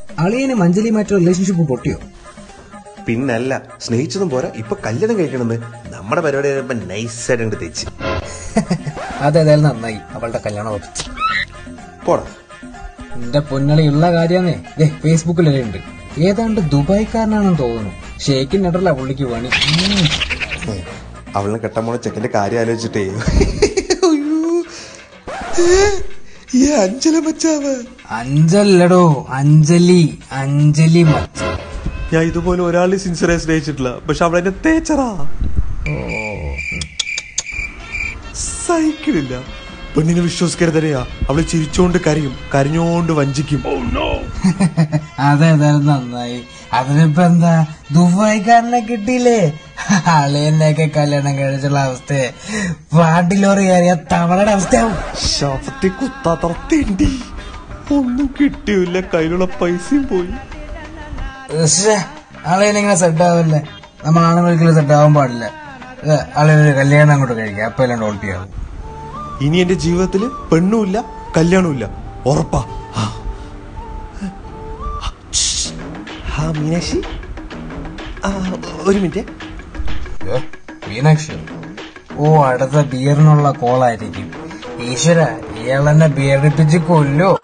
അളിയന് മഞ്ജലിയുമായിട്ട് റിലേഷൻഷിപ്പ് പൊട്ടിയോ പിന്നല്ല സ്നേഹിച്ചതും പോരാ ഇപ്പൊ കല്യാണം കഴിക്കണമെന്ന് നമ്മുടെ പരിപാടി കഴിയുമ്പോ നൈസായിട്ട് അങ്ങോട്ട് തേച്ച് അതേതായാലും നന്നായി അവളുടെ കല്യാണം ഉറപ്പിച്ചു പോടാ എന്റെ പൊന്നളിയുള്ള കാര്യാന്നേ ദേ ഫേസ്ബുക്കിലല്ലേ ഉണ്ട് ഏതാണ്ട് ദുബായ്ക്കാരനാണെന്ന് തോന്നുന്നു ഷേക്കിൻ നെട്ടറില്ല പുള്ളിക്ക് പണി ഉം. ഏ, അവളിനെ കെട്ടാൻ പോണ ചെക്കന്റെ കാര്യം ആലോചിച്ചിട്ടേ ഈ അഞ്ചല മച്ചാവ് അഞ്ചല്ലടോ അഞ്ജലി അഞ്ജലി മച്ച ഞാൻ ഇതുപോലെ ഒരാളെ സിൻസിയറായി സ്നേഹിച്ചിട്ടില്ല പക്ഷെ അവളെന്നെ തേച്ചറാ സഹിക്കണില്ല പെണ്ണിനെ വിശ്വസിക്കരുതറിയാ അവള് ചിരിച്ചോണ്ട് കരയും കരഞ്ഞോണ്ട് വഞ്ചിക്കും അതേതായാലും നന്നായി അതിനിപ്പോ എന്താ ദുബായ്ക്കാരനെ കിട്ടിയില്ലേ അളിയനെയൊക്കെ കല്യാണം കഴിച്ചുള്ള അവസ്ഥ പാട്ടിലോറി കയറിയ തവളയുടെ അവസ്ഥയാവും ശവത്തെ കുത്താത്തറത്തേണ്ടി ഒന്നും കിട്ടിയില്ല കയ്യിലുള്ള പൈസയും പോയി അളിയനിങ്ങനെ സെറ്റ് ആവില്ലേ നമ്മൾ ആണുങ്ങൾക്ക് സെറ്റ് ആവാൻ പാടില്ല അളിയനൊരു കല്യാണം അങ്ങോട്ട് കഴിക്കാം അപ്പൊ എല്ലാം ഡോൾട്ടിയാവും ഇനി എന്റെ ജീവിതത്തില് പെണ്ണുമില്ല കല്യാണമില്ല ഉറപ്പാ ആ. ആ മീനാക്ഷി ആ ഒരു മിനിറ്റ് ഏ, മീനാക്ഷി ഓ അടുത്ത ബിയറിനുള്ള കോളായിരിക്കും ഈശ്വര ഇയാളെന്നെ ബിയറിപ്പിച്ച് കൊല്ലോ